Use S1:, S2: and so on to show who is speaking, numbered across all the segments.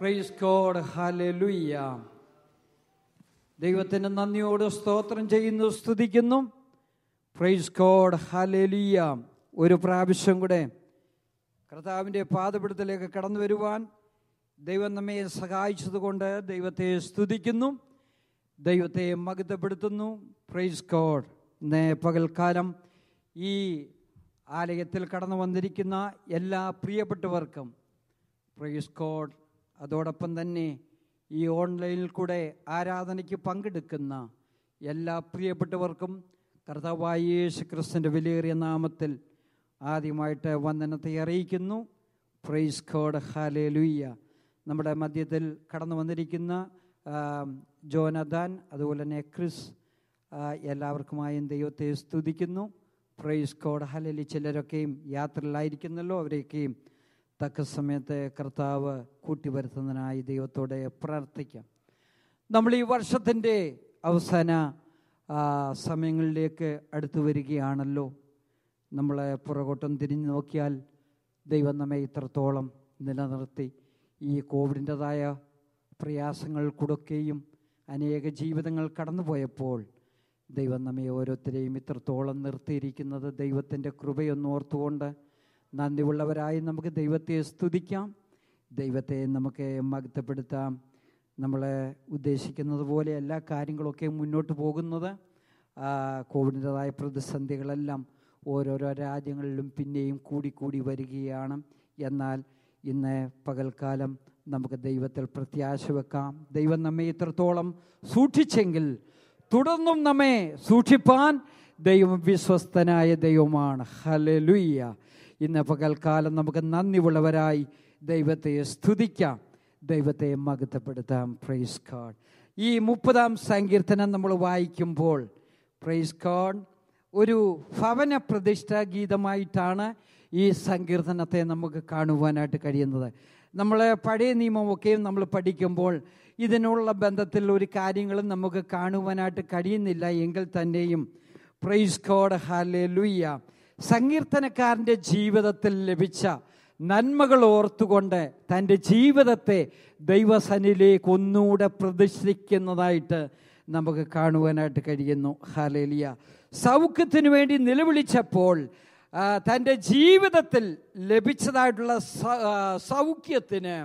S1: price code hallelujah ദൈവത്തിന് നന്ദിയോട് സ്തോത്രം ചെയ്യുന്നു സ്തുതിക്കുന്നു പ്രൈസ് കോഡ് ഹല്ലേലൂയ ഒരു പ്രാവശ്യം കൂടെ കർത്താവിൻ്റെ പാദപിടുത്തലേക്ക് കടന്നു വരുവാൻ ദൈവം നമ്മെ സഹായിച്ചതുകൊണ്ട് ദൈവത്തെ സ്തുതിക്കുന്നു ദൈവത്തെ മകതപ്പെടുത്തുന്നു പ്രൈസ് കോഡ് ഇന്ന് പകൽക്കാലം ഈ ആലയത്തിൽ കടന്നു വന്നിരിക്കുന്ന എല്ലാ പ്രിയപ്പെട്ടവർക്കും പ്രൈസ് കോഡ് അതോടൊപ്പം തന്നെ ഈ ഓൺലൈനിൽ കൂടെ ആരാധനയ്ക്ക് പങ്കെടുക്കുന്ന എല്ലാ പ്രിയപ്പെട്ടവർക്കും കർത്താവായ യേശു ക്രിസ്തുവിൻ്റെ വിലയേറിയ നാമത്തിൽ ആദ്യമായിട്ട് വന്ദനത്തെ അറിയിക്കുന്നു പ്രൈസ് കോഡ് ഹാലേലുയ്യ നമ്മുടെ മധ്യത്തിൽ കടന്നു വന്നിരിക്കുന്ന ആ, ജോനദാൻ അതുപോലെ തന്നെ ക്രിസ് ആ, എല്ലാവർക്കുമായും ദൈവത്തെ സ്തുതിക്കുന്നു പ്രൈസ് കോഡ് ഹലലി ചിലരൊക്കെയും യാത്രയിലായിരിക്കുന്നല്ലോ അവരെയൊക്കെയും തക്ക സമയത്ത് കർത്താവ് കൂട്ടിവരുത്തുന്നതിനായി ദൈവത്തോടെ പ്രാർത്ഥിക്കാം നമ്മൾ ഈ വർഷത്തിൻ്റെ അവസാന ആ, സമയങ്ങളിലേക്ക് അടുത്തു വരികയാണല്ലോ നമ്മൾ പുറകോട്ടം തിരിഞ്ഞു നോക്കിയാൽ ദൈവം നമ്മെ ഇത്രത്തോളം നിലനിർത്തി ഈ കോവിഡിൻ്റെതായ പ്രയാസങ്ങൾ കൊടുക്കുകയും അനേക ജീവിതങ്ങൾ കടന്നുപോയപ്പോൾ ദൈവം നമ്മെ ഓരോരുത്തരെയും ഇത്രത്തോളം നിർത്തിയിരിക്കുന്നത് ദൈവത്തിൻ്റെ കൃപയൊന്ന് ഓർത്തുകൊണ്ട് നന്ദിയുള്ളവരായി നമുക്ക് ദൈവത്തെ സ്തുതിക്കാം ദൈവത്തെ നമുക്ക് മഹത്വപ്പെടുത്താം നമ്മൾ ഉദ്ദേശിക്കുന്നത് പോലെ എല്ലാ കാര്യങ്ങളൊക്കെ മുന്നോട്ട് പോകുന്നത് ആ, കോവിഡിൻ്റെതായ പ്രതിസന്ധികളെല്ലാം ഓരോരോ രാജ്യങ്ങളിലും പിന്നെയും കൂടിക്കൂടി വരികയാണ് എന്നാൽ ഇന്ന് പകൽക്കാലം നമുക്ക് ദൈവത്തിൽ പ്രത്യാശ വെക്കാം ദൈവം നമ്മെ ഇത്രത്തോളം സൂക്ഷിച്ചെങ്കിൽ തുടർന്നും നമ്മെ സൂക്ഷിപ്പാൻ ദൈവം വിശ്വസ്തനായ ദൈവമാണ് ഹലലുയ്യ ഇന്ന് പകൽക്കാലം നമുക്ക് നന്ദിയുള്ളവരായി ദൈവത്തെ സ്തുതിക്കാം ദൈവത്തെ മഹത്വപ്പെടുത്താം പ്രൈസ് കാഡ് ഈ മുപ്പതാം സങ്കീർത്തനം നമ്മൾ വായിക്കുമ്പോൾ പ്രൈസ് കാഡ് ഒരു ഭവന പ്രതിഷ്ഠാ ഗീതമായിട്ടാണ് ഈ സങ്കീർത്തനത്തെ നമുക്ക് കാണുവാനായിട്ട് കഴിയുന്നത് നമ്മൾ പഴയ നിയമമൊക്കെയും നമ്മൾ പഠിക്കുമ്പോൾ ഇതിനുള്ള ബന്ധത്തിൽ ഒരു കാര്യങ്ങളും നമുക്ക് കാണുവാനായിട്ട് കഴിയുന്നില്ല എങ്കിൽ തന്നെയും പ്രൈസ് കോഡ് ഹാലെ ലുയ്യ സങ്കീർത്തനക്കാരൻ്റെ ജീവിതത്തിൽ ലഭിച്ച നന്മകൾ ഓർത്തുകൊണ്ട് തൻ്റെ ജീവിതത്തെ ദൈവസനിലേക്ക് ഒന്നുകൂടെ പ്രതിഷ്ഠിക്കുന്നതായിട്ട് നമുക്ക് കാണുവാനായിട്ട് കഴിയുന്നു ഹാലേലിയ സൗഖ്യത്തിനു വേണ്ടി നിലവിളിച്ചപ്പോൾ ആ, തൻ്റെ ജീവിതത്തിൽ ലഭിച്ചതായിട്ടുള്ള സ- ആ, സൗഖ്യത്തിന്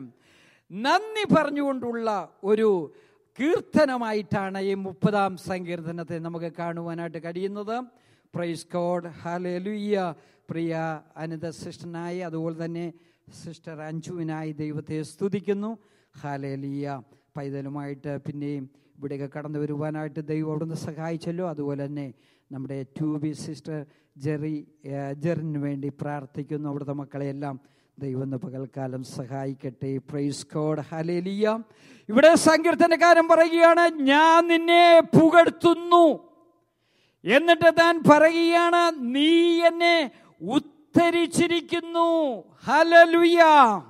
S1: നന്ദി പറഞ്ഞുകൊണ്ടുള്ള ഒരു കീർത്തനമായിട്ടാണ് ഈ മുപ്പതാം സങ്കീർത്തനത്തെ നമുക്ക് കാണുവാനായിട്ട് കഴിയുന്നത് praise God hallelujah Priya Anita സിസ്റ്ററിനായി അതുപോലെ തന്നെ സിസ്റ്റർ അഞ്ജുവിനായി ദൈവത്തെ സ്തുതിക്കുന്നു ഹാലേലിയ പൈതലുമായിട്ട് പിന്നെയും ഇവിടെയൊക്കെ കടന്നു വരുവാനായിട്ട് ദൈവം അവിടുന്ന് സഹായിച്ചല്ലോ അതുപോലെ തന്നെ നമ്മുടെ ടു ബി സിസ്റ്റർ ജെറി ഏഹ്, ജെറിന് വേണ്ടി പ്രാർത്ഥിക്കുന്നു അവിടുത്തെ മക്കളെയെല്ലാം ദൈവം ഇന്ന് പകൽക്കാലം സഹായിക്കട്ടെ പ്രൈസ് കോഡ് ഹലേലിയ ഇവിടെ സങ്കീർത്തനക്കാരൻ പറയുകയാണ് ഞാൻ നിന്നെ പുകഴ്ത്തുന്നു എന്നിട്ട് താൻ പറയുകയാണ് നീ എന്നെ ഉദ്ധരിച്ചിരിക്കുന്നു ഹലലുയ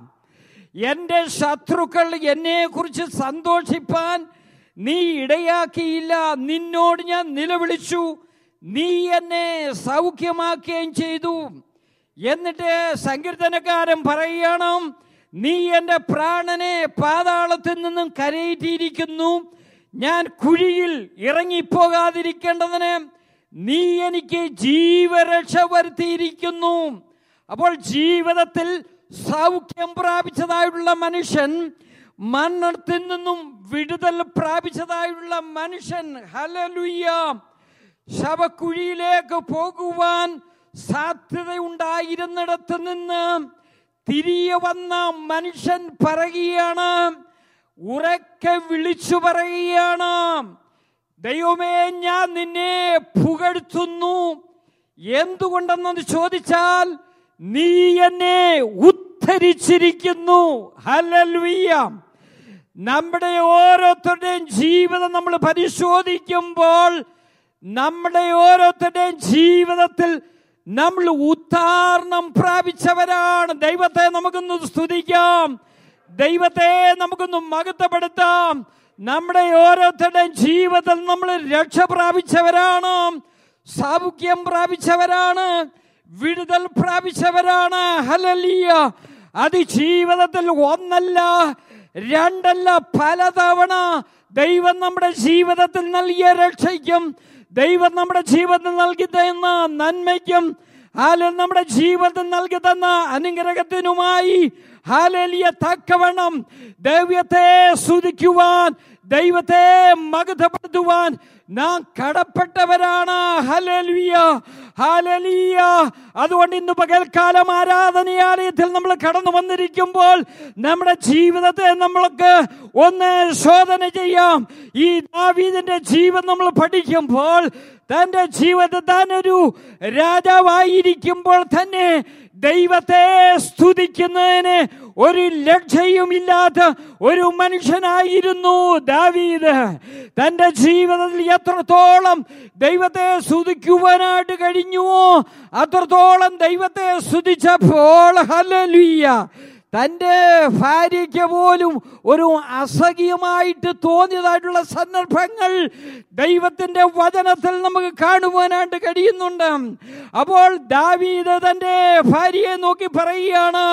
S1: എന്റെ ശത്രുക്കൾ എന്നെ കുറിച്ച് സന്തോഷിപ്പാൻ നീ ഇടയാക്കിയില്ല നിന്നോട് ഞാൻ നിലവിളിച്ചു നീ എന്നെ സൗഖ്യമാക്കുകയും ചെയ്തു എന്നിട്ട് സങ്കീർത്തനക്കാരൻ പറയുകയാണ് നീ എൻ്റെ പ്രാണനെ പാതാളത്തിൽ നിന്നും കരയിട്ടിരിക്കുന്നു ഞാൻ കുഴിയിൽ ഇറങ്ങിപ്പോകാതിരിക്കേണ്ടതിന് നീ എനിക്ക് ജീവരക്ഷ വരുത്തിയിരിക്കുന്നു അപ്പോൾ ജീവിതത്തിൽ സൗഖ്യം പ്രാപിച്ചതായിട്ടുള്ള മനുഷ്യൻ മരണത്തിൽ നിന്നും വിടുതൽ പ്രാപിച്ചതായുള്ള മനുഷ്യൻ ഹലലുയ്യ ശവക്കുഴിയിലേക്ക് പോകുവാൻ സാധ്യതയുണ്ടായിരുന്നിടത്ത് നിന്ന് തിരികെ വന്ന മനുഷ്യൻ പറയുകയാണ് ഉറക്കെ വിളിച്ചു പറയുകയാണ് ദൈവമേ ഞാൻ നിന്നെ പുകഴ്ത്തുന്നു എന്തുകൊണ്ടെന്ന് ചോദിച്ചാൽ നീ എന്നെ ഉദ്ധരിച്ചിരിക്കുന്നു ഹലൽവിയ നമ്മുടെ ഓരോരുത്തരുടെയും ജീവിതം നമ്മൾ പരിശോധിക്കുമ്പോൾ നമ്മുടെ ഓരോരുത്തരുടെയും ജീവിതത്തിൽ നമ്മൾ ഉദ്ധാരണം പ്രാപിച്ചവരാണ് ദൈവത്തെ നമുക്കൊന്ന് സ്തുതിക്കാം ദൈവത്തെ നമുക്കൊന്ന് മഹത്വപ്പെടുത്താം നമ്മുടെ ഓരോരുത്തരുടെയും ജീവിതത്തിൽ നമ്മൾ രക്ഷ പ്രാപിച്ചവരാണ് സൗഖ്യം പ്രാപിച്ചവരാണ് വിടുതൽ പ്രാപിച്ചവരാണ് ഹലലിയ അത് ജീവിതത്തിൽ ഒന്നല്ല രണ്ടല്ല പലതവണ ദൈവം നമ്മുടെ ജീവിതത്തിൽ നൽകിയ രക്ഷയ്ക്കും ദൈവം നമ്മുടെ ജീവിതത്തിൽ നൽകി തന്ന നന്മയ്ക്കും ഹാല നമ്മുടെ ജീവിതത്തിൽ നൽകി തന്ന അനുഗ്രഹത്തിനുമായി ഹാലലിയ തക്കവണ്ണം ദൈവത്തെ സ്തുതിക്കുവാൻ ദൈവത്തെ മകതപ്പെടുത്തുവാൻ നാം കടപ്പെട്ടവരാണ് ഹലലിയ ഹാലലിയ അതുകൊണ്ട് ഇന്ന് പകൽക്കാലം ആരാധനയാലയത്തിൽ നമ്മൾ കടന്നു വന്നിരിക്കുമ്പോൾ നമ്മുടെ ജീവിതത്തെ നമ്മൾക്ക് ഒന്ന് ശോധന ചെയ്യാം ഈ ദാവീദിന്റെ ജീവൻ നമ്മൾ പഠിക്കുമ്പോൾ തന്റെ ജീവിതത്തിൽ താനൊരു രാജാവായിരിക്കുമ്പോൾ തന്നെ ദൈവത്തെ സ്തുതിക്കുന്നതിന് ഒരു ലക്ഷ്യയുമില്ലാത്ത ഒരു മനുഷ്യനായിരുന്നു ദാവീദ് തന്റെ ജീവിതത്തിൽ എത്രത്തോളം ദൈവത്തെ സ്തുതിക്കുവാനായിട്ട് കഴിഞ്ഞുവോ അത്രത്തോളം ദൈവത്തെ സ്തുതിച്ചപ്പോൾ ഹല്ലേലൂയ തൻ്റെ ഭാര്യയ്ക്ക് പോലും ഒരു അസഖ്യമായിട്ട് തോന്നിയതായിട്ടുള്ള സന്ദർഭങ്ങൾ ദൈവത്തിൻ്റെ വചനത്തിൽ നമുക്ക് കാണുവാനായിട്ട് കഴിയുന്നുണ്ട് അപ്പോൾ ദാവീദ് തൻ്റെ ഭാര്യയെ നോക്കി പറയുകയാണ്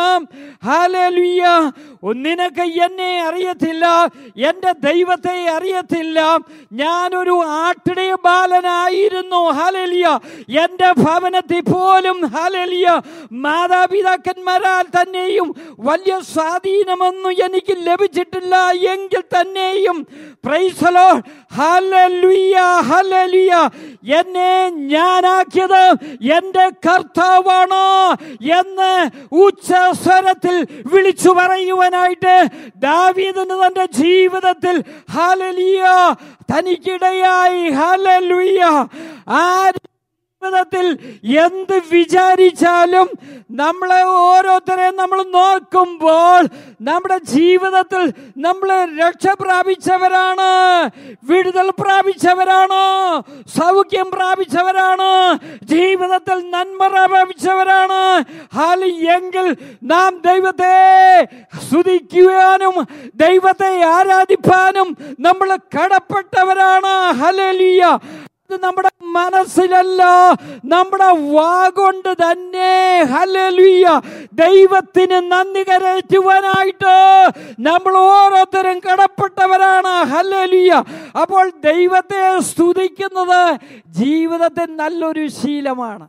S1: ഹാലലുയ്യ നിനക്ക് എന്നെ അറിയത്തില്ല എൻ്റെ ദൈവത്തെ അറിയത്തില്ല ഞാനൊരു ആട്ടിടയ ബാലനായിരുന്നു ഹാലലിയ എൻ്റെ ഭവനത്തിൽ പോലും ഹാലലിയ മാതാപിതാക്കന്മാരാൽ തന്നെയും വലിയ സ്വാധീനമൊന്നും എനിക്ക് ലഭിച്ചിട്ടില്ല എങ്കിൽ തന്നെയും പ്രൈസലോ ഹലലുയ ഹലലുയ എന്നെ ഞാനാക്കിയത് എൻ്റെ കർത്താവാണ് എന്ന് ഉച്ചസ്വരത്തിൽ വിളിച്ചു പറയുവാനായിട്ട് ദാവീദിന് തന്റെ ജീവിതത്തിൽ ഹലലിയ തനിക്കിടയായി ഹലലുയ ആ ജീവിതത്തിൽ എന്ത് വിചാരിച്ചാലും നമ്മളെ ഓരോരുത്തരെയും നമ്മൾ നോക്കുമ്പോൾ നമ്മുടെ ജീവിതത്തിൽ നമ്മൾ രക്ഷ പ്രാപിച്ചവരാണ് വിടുതൽ പ്രാപിച്ചവരാണ് സൗഖ്യം പ്രാപിച്ചവരാണ് ജീവിതത്തിൽ നന്മ പ്രാപിച്ചവരാണ് ഹാലി എങ്കിൽ നാം ദൈവത്തെ സ്തുതിക്കുവാനും ദൈവത്തെ ആരാധിപ്പാനും നമ്മൾ കടപ്പെട്ടവരാണ് ഹലലിയ ഇത് നമ്മുടെ മനസ്സിലല്ല നമ്മുടെ വാഗൊണ്ട് തന്നെ ഹലലുയ ദൈവത്തിന് നന്ദി കരയറ്റുവാനായിട്ട് നമ്മൾ ഓരോരുത്തരും കടപ്പെട്ടവരാണ് ഹലലുയ അപ്പോൾ ദൈവത്തെ സ്തുതിക്കുന്നത് ജീവിതത്തിൽ നല്ലൊരു ശീലമാണ്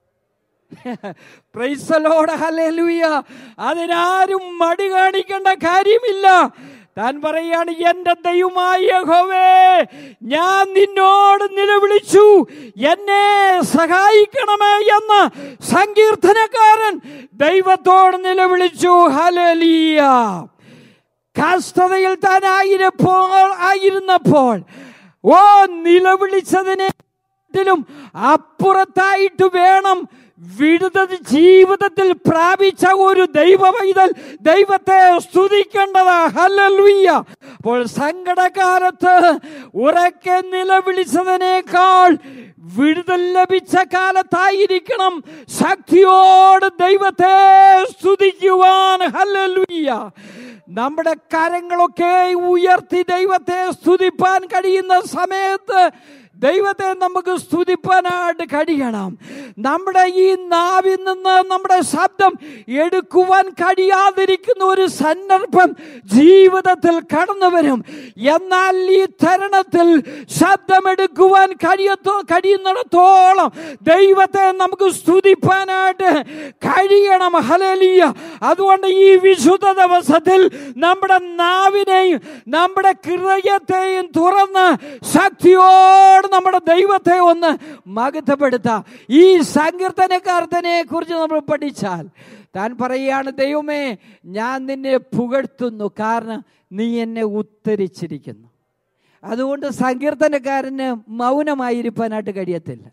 S1: പ്രൈസലോട് ഹലലുയ അതിനാരും മടി കാണിക്കേണ്ട കാര്യമില്ല താൻ പറയാണ് എന്റെ ദൈവമായ യഹോവേ ഞാൻ നിന്നോട് നിലവിളിച്ചു എന്നെ സഹായിക്കണമേ എന്ന് സങ്കീർത്തനക്കാരൻ ദൈവത്തോട് നിലവിളിച്ചു ഹലലിയ കാസ്തതയിൽ താൻ ആയിരുപ്പോൾ ആയിരുന്നപ്പോൾ ഓ നിലവിളിച്ചതിനെ അപ്പുറത്തായിട്ട് വേണം വിടുതൽ ജീവിതത്തിൽ പ്രാപിച്ച ഒരു ദൈവ പൈതൽ ദൈവത്തെ സ്തുതിക്കേണ്ടത് ഹല്ലേലൂയ അപ്പോൾ സങ്കടകാലത്ത് ഉറക്കെ നിലവിളിച്ചതിനേക്കാൾ വിടുതൽ ലഭിച്ച കാലത്തായിരിക്കണം ശക്തിയോട് ദൈവത്തെ സ്തുതിക്കുവാൻ ഹല്ലേലൂയ നമ്മുടെ കരങ്ങളൊക്കെ ഉയർത്തി ദൈവത്തെ സ്തുതിപ്പാൻ കഴിയുന്ന സമയത്ത് ദൈവത്തെ നമുക്ക് സ്തുതിപ്പാനായിട്ട് കഴിയണം നമ്മുടെ ഈ നാവിൽ നിന്ന് നമ്മുടെ ശബ്ദം എടുക്കുവാൻ കഴിയാതിരിക്കുന്ന ഒരു സന്ദർഭം ജീവിതത്തിൽ കടന്നു വരും എന്നാൽ ഈ തരുണത്തിൽ ശബ്ദമെടുക്കുവാൻ കഴിയത്തോ കഴിയുന്നിടത്തോളം ദൈവത്തെ നമുക്ക് സ്തുതിപ്പാനായിട്ട് കഴിയണം ഹലലിയ അതുകൊണ്ട് ഈ വിശുദ്ധ ദിവസത്തിൽ നമ്മുടെ നാവിനെയും നമ്മുടെ ഹൃദയത്തെയും തുറന്ന് ശക്തിയോട് നമ്മുടെ ദൈവത്തെ ഒന്ന് മകത്തപ്പെടുത്താം ഈ സങ്കീർത്തനക്കാർത്തനെ കുറിച്ച് നമ്മൾ പഠിച്ചാൽ താൻ പറയുകയാണ് ദൈവമേ ഞാൻ നിന്നെ പുകഴ്ത്തുന്നു കാരണം നീ എന്നെ ഉത്തരിച്ചിരിക്കുന്നു അതുകൊണ്ട് സങ്കീർത്തനക്കാരന് മൗനമായിരിക്കാനായിട്ട് കഴിയത്തില്ല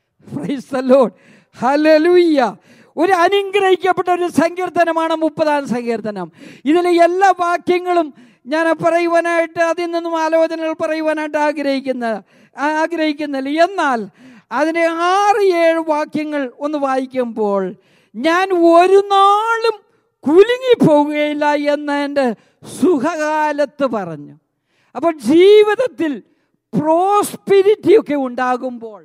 S1: ഹലലൂയ്യ ഒരു അനുഗ്രഹിക്കപ്പെട്ട ഒരു സങ്കീർത്തനമാണ് മുപ്പതാം സങ്കീർത്തനം ഇതിലെ എല്ലാ വാക്യങ്ങളും ഞാൻ പറയുവാനായിട്ട് അതിൽ നിന്നും ആലോചനകൾ പറയുവാനായിട്ട് ആഗ്രഹിക്കുന്ന ആഗ്രഹിക്കുന്നില്ല എന്നാൽ അതിനെ ആറ് ഏഴ് വാക്യങ്ങൾ ഒന്ന് വായിക്കുമ്പോൾ ഞാൻ ഒരു നാളും കുലുങ്ങിപ്പോവുകയില്ല എന്ന് എൻ്റെ സുഖകാലത്ത് പറഞ്ഞു അപ്പോൾ ജീവിതത്തിൽ പ്രോസ്പിരിറ്റി ഒക്കെ ഉണ്ടാകുമ്പോൾ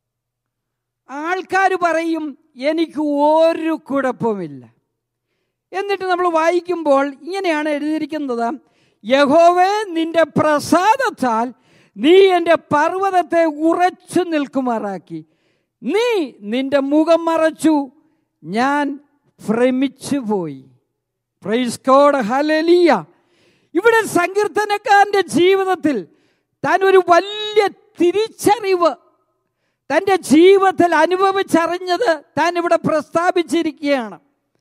S1: ആൾക്കാർ പറയും എനിക്ക് ഒരു കുഴപ്പമില്ല എന്നിട്ട് നമ്മൾ വായിക്കുമ്പോൾ ഇങ്ങനെയാണ് എഴുതിയിരിക്കുന്നത് യഹോവേ നിന്റെ പ്രസാദത്താൽ നീ എൻ്റെ പർവ്വതത്തെ ഉറച്ചു നിൽക്കുമാറാക്കി നീ നിന്റെ മുഖം മറച്ചു ഞാൻ ഭ്രമിച്ചു പോയി പ്രൈസ് കോഡ് ഹലലിയ ഇവിടെ സങ്കീർത്തനക്കാരന്റെ ജീവിതത്തിൽ താൻ ഒരു വലിയ തിരിച്ചറിവ് തൻ്റെ ജീവിതത്തിൽ അനുഭവിച്ചറിഞ്ഞത് താൻ ഇവിടെ പ്രസ്താവിച്ചിരിക്കുകയാണ്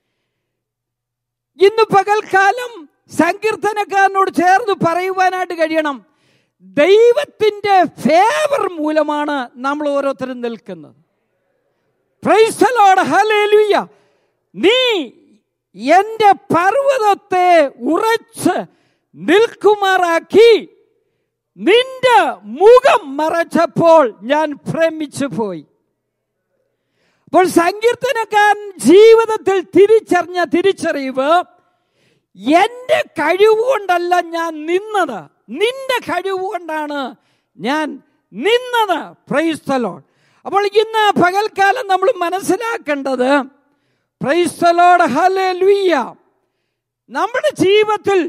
S1: ഇന്ന് പകൽക്കാലം സങ്കീർത്തനക്കാരനോട് ചേർന്ന് പറയുവാനായിട്ട് കഴിയണം ദൈവത്തിൻ്റെ ഫേവർ മൂലമാണ് നമ്മൾ ഓരോരുത്തരും നിൽക്കുന്നത് പ്രൈസലോട് ഹലേലുയ്യ നീ എൻ്റെ പർവ്വതത്തെ ഉറച്ച് നിൽക്കുമാറാക്കി നിന്റെ മുഖം മറച്ചപ്പോൾ ഞാൻ ഭ്രമിച്ചു പോയി അപ്പോൾ സങ്കീർത്തനക്കാരൻ ജീവിതത്തിൽ തിരിച്ചറിഞ്ഞ തിരിച്ചറിവ് എൻ്റെ കഴിവ് കൊണ്ടല്ല ഞാൻ നിന്നത് നിന്റെ കഴിവ് കൊണ്ടാണ് ഞാൻ നിന്നത് പ്രൈസ്തലോൺ അപ്പോൾ ഇന്ന് പകൽക്കാലം നമ്മൾ മനസ്സിലാക്കേണ്ടത് പ്രൈസ്തലോട് ഹലേ ലുയ്യ നമ്മുടെ ജീവിതത്തിൽ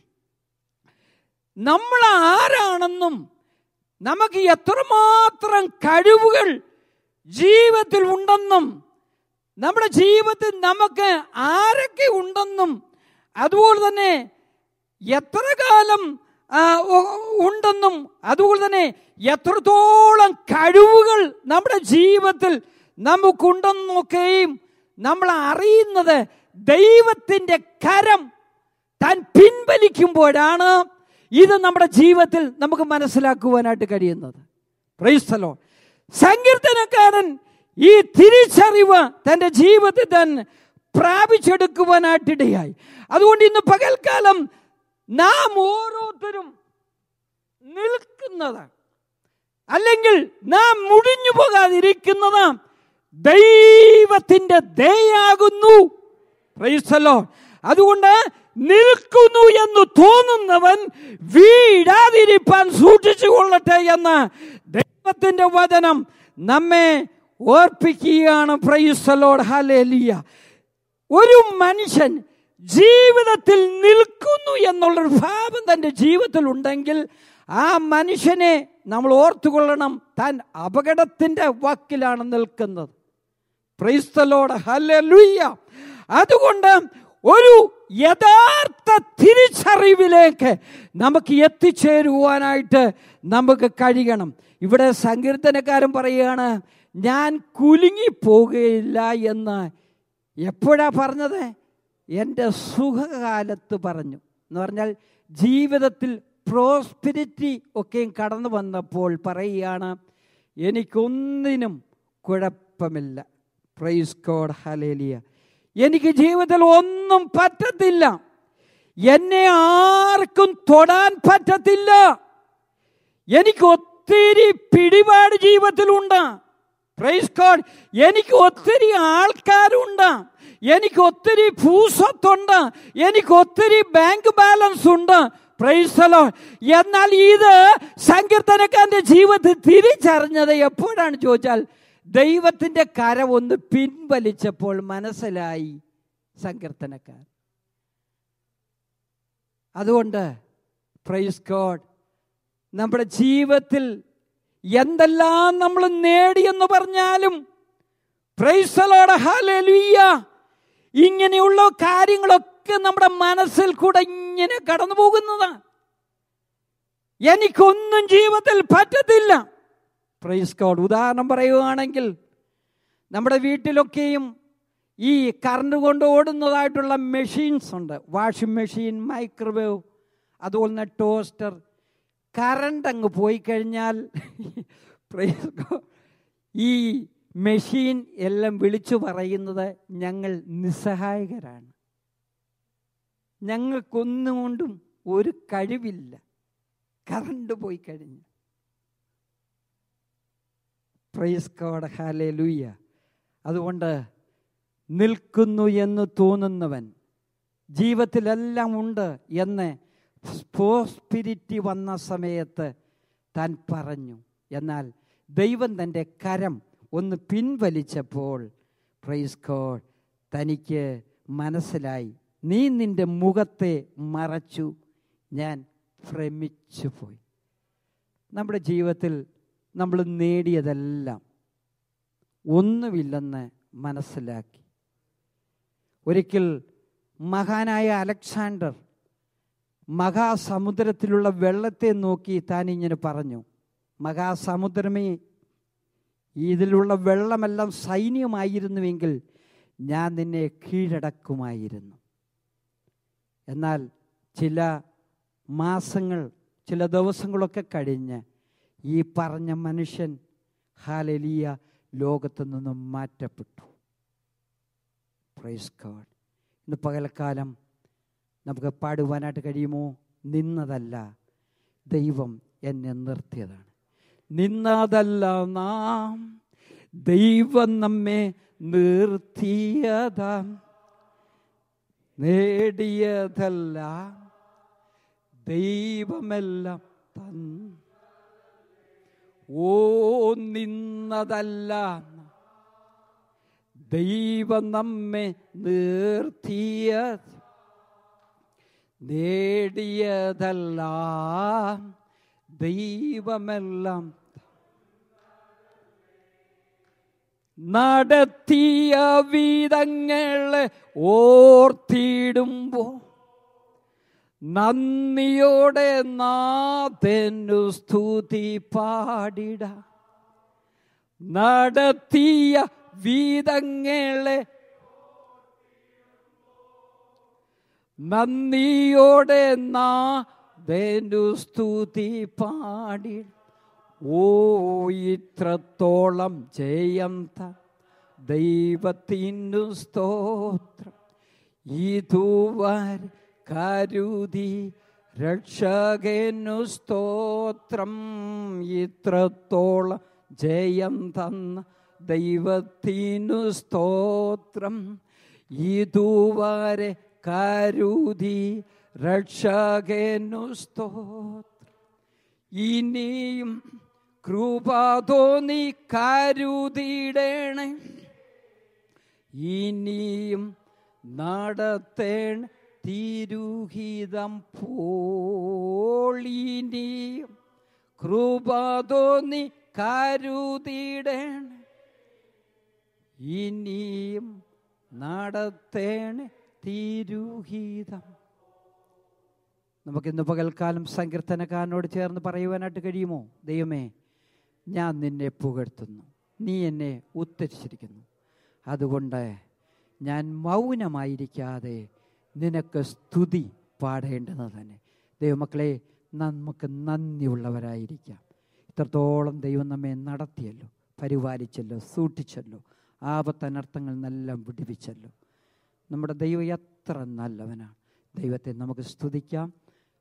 S1: നമ്മൾ ആരാണെന്നും നമുക്ക് എത്രമാത്രം കഴിവുകൾ ജീവിതത്തിൽ ഉണ്ടെന്നും നമ്മുടെ ജീവിതത്തിൽ നമുക്ക് ആരൊക്കെ ഉണ്ടെന്നും അതുപോലെ തന്നെ എത്ര കാലം ആ, ഉ- ഉണ്ടെന്നും അതുപോലെ തന്നെ എത്രത്തോളം കഴിവുകൾ നമ്മുടെ ജീവിതത്തിൽ നമുക്കുണ്ടെന്നൊക്കെയും നമ്മൾ അറിയുന്നത് ദൈവത്തിൻ്റെ കരം താൻ പിൻവലിക്കുമ്പോഴാണ് ഇത് നമ്മുടെ ജീവിതത്തിൽ നമുക്ക് മനസ്സിലാക്കുവാനായിട്ട് കഴിയുന്നത് പ്രൈസ്തലോ സങ്കീർത്തനക്കാരൻ ഈ തിരിച്ചറിവ് തൻ്റെ ജീവിതത്തിൽ താൻ പ്രാപിച്ചെടുക്കുവാനായിട്ടിടയായി അതുകൊണ്ട് ഇന്ന് പകൽക്കാലം നാം ഓരോരുത്തരും നിൽക്കുന്നത് അല്ലെങ്കിൽ നാം മുടിഞ്ഞു പോകാതിരിക്കുന്നത് ദൈവത്തിന്റെ ദയാകുന്നു പ്രൈസലോ അതുകൊണ്ട് നിൽക്കുന്നു എന്ന് തോന്നുന്നവൻ വീഴാതിരിപ്പാൻ സൂക്ഷിച്ചു കൊള്ളട്ടെ എന്ന് ദൈവത്തിന്റെ വചനം നമ്മെ ഓർപ്പിക്കുകയാണ് പ്രൈസലോട് ഹലേലിയ ഒരു മനുഷ്യൻ ജീവിതത്തിൽ നിൽക്കുന്നു എന്നുള്ളൊരു ഭാവം തൻ്റെ ജീവിതത്തിൽ ഉണ്ടെങ്കിൽ ആ മനുഷ്യനെ നമ്മൾ ഓർത്തുകൊള്ളണം താൻ അപകടത്തിൻ്റെ വക്കിലാണ് നിൽക്കുന്നത് പ്രൈസ്തലോട് ഹല്ലേലൂയ അതുകൊണ്ട് ഒരു യഥാർത്ഥ തിരിച്ചറിവിലേക്ക് നമുക്ക് എത്തിച്ചേരുവാനായിട്ട് നമുക്ക് കഴിയണം ഇവിടെ സങ്കീർത്തനക്കാരൻ പറയുകയാണ് ഞാൻ കുലുങ്ങിപ്പോകുകയില്ല എന്ന് എപ്പോഴാ പറഞ്ഞത് എൻ്റെ സുഖകാലത്ത് പറഞ്ഞു എന്ന് പറഞ്ഞാൽ ജീവിതത്തിൽ പ്രോസ്പിരിറ്റി ഒക്കെയും കടന്നു വന്നപ്പോൾ പറയുകയാണ് എനിക്കൊന്നിനും കുഴപ്പമില്ല പ്രൈസ് കോഡ് ഹലേലിയ എനിക്ക് ജീവിതത്തിൽ ഒന്നും പറ്റത്തില്ല എന്നെ ആർക്കും തൊടാൻ പറ്റത്തില്ല എനിക്ക് ഒത്തിരി പിടിപാട് ജീവിതത്തിലുണ്ട് പ്രൈസ് കോഡ് എനിക്ക് ഒത്തിരി ആൾക്കാരുണ്ട് എനിക്ക് ഒത്തിരി ഭൂസ്വത്തുണ്ട് എനിക്ക് ഒത്തിരി ബാങ്ക് ബാലൻസ് ഉണ്ട് പ്രൈസലോ എന്നാൽ ഇത് സങ്കീർത്തനക്കാരന്റെ ജീവിതത്തിൽ തിരിച്ചറിഞ്ഞത് എപ്പോഴാണ് ചോദിച്ചാൽ ദൈവത്തിന്റെ കരം ഒന്ന് പിൻവലിച്ചപ്പോൾ മനസ്സിലായി സങ്കീർത്തനക്കാരൻ അതുകൊണ്ട് പ്രൈസ് ഗോഡ് നമ്മുടെ ജീവിതത്തിൽ എന്തെല്ലാം നമ്മൾ നേടിയെന്ന് പറഞ്ഞാലും പ്രൈസലോടെ ഹാലലുയ്യ ഇങ്ങനെയുള്ള കാര്യങ്ങളൊക്കെ നമ്മുടെ മനസ്സിൽ കൂടെ ഇങ്ങനെ കടന്നു പോകുന്നതാണ് എനിക്കൊന്നും ജീവിതത്തിൽ പറ്റത്തില്ല പ്രൈസ് ഗോഡ് ഉദാഹരണം പറയുകയാണെങ്കിൽ നമ്മുടെ വീട്ടിലൊക്കെയും ഈ കറണ്ട് കൊണ്ട് ഓടുന്നതായിട്ടുള്ള മെഷീൻസ് ഉണ്ട് വാഷിംഗ് മെഷീൻ മൈക്രോവേവ് അതുപോലെ തന്നെ ടോസ്റ്റർ കറണ്ട് അങ്ങ് പോയി കഴിഞ്ഞാൽ praise God, ഈ മെഷീൻ എല്ലാം വിളിച്ചു പറയുന്നത് ഞങ്ങൾ നിസ്സഹായകരാണ് ഞങ്ങൾക്കൊന്നുകൊണ്ടും ഒരു കഴിവില്ല കറണ്ട് പോയി കഴിഞ്ഞു പ്രൈസ് കോഡ് ഹാലേ ലൂയ്യ അതുകൊണ്ട് നിൽക്കുന്നു എന്ന് തോന്നുന്നവൻ ജീവിതത്തിലെല്ലാം ഉണ്ട് എന്ന് സ്പോസ്പിരിറ്റി വന്ന സമയത്ത് താൻ പറഞ്ഞു എന്നാൽ ദൈവം തൻ്റെ കരം ഒന്ന് പിൻവലിച്ചപ്പോൾ പ്രൈസ് കോഡ് തനിക്ക് മനസ്സിലായി നീ നിന്റെ മുഖത്തെ മറച്ചു ഞാൻ ഭ്രമിച്ചു പോയി നമ്മുടെ ജീവിതത്തിൽ നമ്മൾ നേടിയതെല്ലാം ഒന്നുമില്ലെന്ന് മനസ്സിലാക്കി ഒരിക്കൽ മഹാനായ അലക്സാണ്ടർ മഹാസമുദ്രത്തിലുള്ള വെള്ളത്തെ നോക്കി താൻ ഇങ്ങനെ പറഞ്ഞു മഹാസമുദ്രമേ ഇതിലുള്ള വെള്ളമെല്ലാം സൈന്യമായിരുന്നുവെങ്കിൽ ഞാൻ നിന്നെ കീഴടക്കുമായിരുന്നു എന്നാൽ ചില മാസങ്ങൾ ചില ദിവസങ്ങളൊക്കെ കഴിഞ്ഞ് ഈ പറഞ്ഞ മനുഷ്യൻ ഹാലലിയ ലോകത്തു നിന്നും മാറ്റപ്പെട്ടു പ്രൈസ് ഗാഡ് ഇന്ന് പകൽക്കാലം നമുക്ക് പാടുവാനായിട്ട് കഴിയുമോ നിന്നതല്ല ദൈവം എന്നെ നിർത്തിയതാണ് നിന്നതല്ല നാം ദൈവം നമ്മെ നിർത്തിയതാം നേടിയതല്ല ദൈവമെല്ലാം തന്നു ഓ നിന്നതല്ല ദൈവം നമ്മെ നിർത്തിയ നേടിയതല്ല ദൈവമെല്ലാം നടത്തിയ വിധങ്ങളെ ഓർത്തിടുമ്പോ നന്ദിയോടെ നാഥനു സ്തുതി പാടിട നടത്തിയ വീതങ്ങളെ നന്ദിയോടെ നാഥനു സ്തുതി പാടി ഓ ഇത്രത്തോളം ജയം ത ദൈവത്തിനു സ്തോത്രം ഇതുവരെ കരുതി രക്ഷകനു സ്തോത്രം ഇത്രത്തോളം ജയം തന്ന ദൈവത്തിനു സ്തോത്രം ഇതുവരെ കരുതി രക്ഷകനു സ്തോത്രം ഇനിയും കൃപ തോന്നി കരുതിടണേ ഇനിയും നടത്തേണ തിരുഹിതം പോളിനിയും കൃപ തോന്നി കരുതിടേണ ഇനിയും നടത്തേണ തിരുഹിതം നമുക്കിന്ന് പകൽക്കാലം സങ്കീർത്തനക്കാരനോട് ചേർന്ന് പറയുവാനായിട്ട് കഴിയുമോ ദൈവമേ ഞാൻ നിന്നെ പുകഴ്ത്തുന്നു നീ എന്നെ ഉത്തരിച്ചിരിക്കുന്നു അതുകൊണ്ട് ഞാൻ മൗനമായിരിക്കാതെ നിനക്ക് സ്തുതി പാടേണ്ടത് തന്നെ ദൈവമക്കളെ നമുക്ക് നന്ദിയുള്ളവരായിരിക്കാം ഇത്രത്തോളം ദൈവം നമ്മെ നടത്തിയല്ലോ പരിപാലിച്ചല്ലോ സൂക്ഷിച്ചല്ലോ ആപത്തനർത്ഥങ്ങളിൽ നിന്നെല്ലാം വിടുവിച്ചല്ലോ നമ്മുടെ ദൈവം എത്ര നല്ലവനാണ് ദൈവത്തെ നമുക്ക് സ്തുതിക്കാം